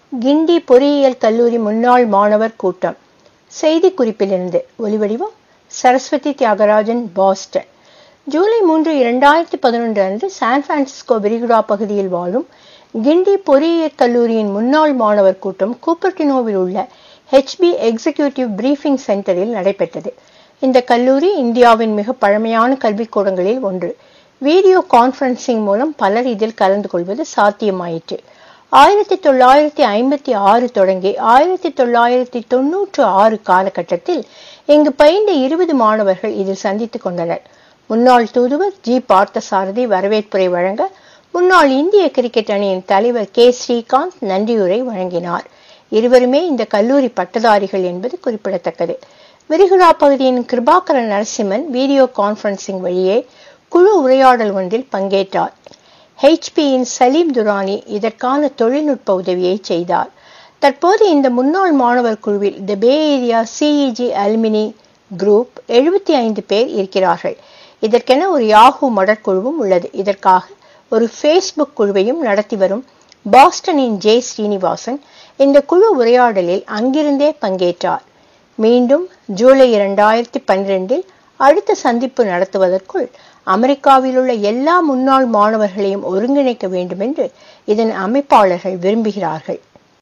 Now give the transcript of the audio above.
கிண்டி பொறியியல் கல்லூரி முன்னாள் மாணவர் கூட்டம் செய்தி குறிப்பிலிருந்து ஒலிவடிவம் சரஸ்வதி தியாகராஜன் பாஸ்டன் ஜூலை மூன்று இரண்டாயிரத்தி பதினொன்று அன்று சான் பிரான்சிஸ்கோ விரிகுடா பகுதியில் வாழும் கிண்டி பொறியியல் கல்லூரியின் முன்னாள் மாணவர் கூட்டம் கூப்பர்டினோவில் உள்ள ஹெச்பி எக்ஸிகியூட்டிவ் பிரீஃபிங் சென்டரில் நடைபெற்றது இந்த கல்லூரி இந்தியாவின் மிக பழமையான கல்விக்கூடங்களில் ஒன்று வீடியோ கான்பரன்சிங் மூலம் பலர் இதில் கலந்து கொள்வது சாத்தியமாயிற்று ஆயிரத்தி தொள்ளாயிரத்தி ஐம்பத்தி ஆறு தொடங்கி ஆயிரத்தி தொள்ளாயிரத்தி தொன்னூற்று ஆறு காலகட்டத்தில் இங்கு பயின்ற இருபது மாணவர்கள் இதில் சந்தித்துக் கொண்டனர் முன்னாள் தூதுவர் ஜி பார்த்தசாரதி வரவேற்புரை வழங்க முன்னாள் இந்திய கிரிக்கெட் அணியின் தலைவர் கே ஸ்ரீகாந்த் நன்றியுரை வழங்கினார் இருவருமே இந்த கல்லூரி பட்டதாரிகள் என்பது குறிப்பிடத்தக்கது விரிகுடா பகுதியின் கிருபாகரன் நரசிம்மன் வீடியோ கான்பரன்சிங் வழியே குழு உரையாடல் ஒன்றில் பங்கேற்றார் ஹெச்பியின் சலீம் துரானி இதற்கான தொழில்நுட்ப உதவியை செய்தார் தற்போது இந்த முன்னாள் மாணவர் குழுவில் the Bay Area CEG alumni group எழுபத்தி ஐந்து பேர் இருக்கிறார்கள் இதற்கென ஒரு யாஹூ மடற்குழுவும் உள்ளது இதற்காக ஒரு ஃபேஸ்புக் குழுவையும் நடத்தி வரும் பாஸ்டனின் ஜே ஸ்ரீனிவாசன் இந்த குழு உரையாடலில் அங்கிருந்தே பங்கேற்றார் மீண்டும் ஜூலை இரண்டாயிரத்தி பன்னிரெண்டில் அடுத்த சந்திப்பு நடத்துவதற்குள் அமெரிக்காவில் உள்ள எல்லா முன்னாள் மாணவர்களையும் ஒருங்கிணைக்க வேண்டும் என்று இதன் அமைப்பாளர்கள் விரும்புகிறார்கள்